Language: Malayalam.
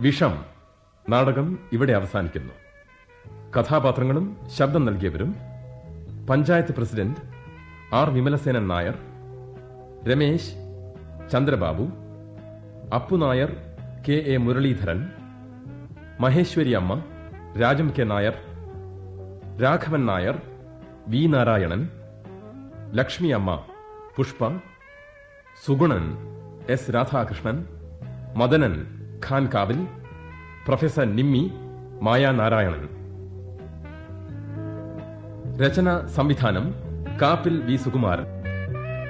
വിഷം നാടകം ഇവിടെ അവസാനിക്കുന്നു കഥാപാത്രങ്ങളും ശബ്ദം നൽകിയവരും panchayat president R Vimalasenan Nair Ramesh Chandrababu Appu Nair K A Muraleedharan Maheshwari Amma Rajam K Nair Raghavan Nair V Narayanan Lakshmi Amma Pushpa Sugunan S Radhakrishnan Madanan Khan Kavil professor Nimmi Maya Narayanan രചന സംവിധാനം കാപ്പിൽ വി സുകുമാരൻ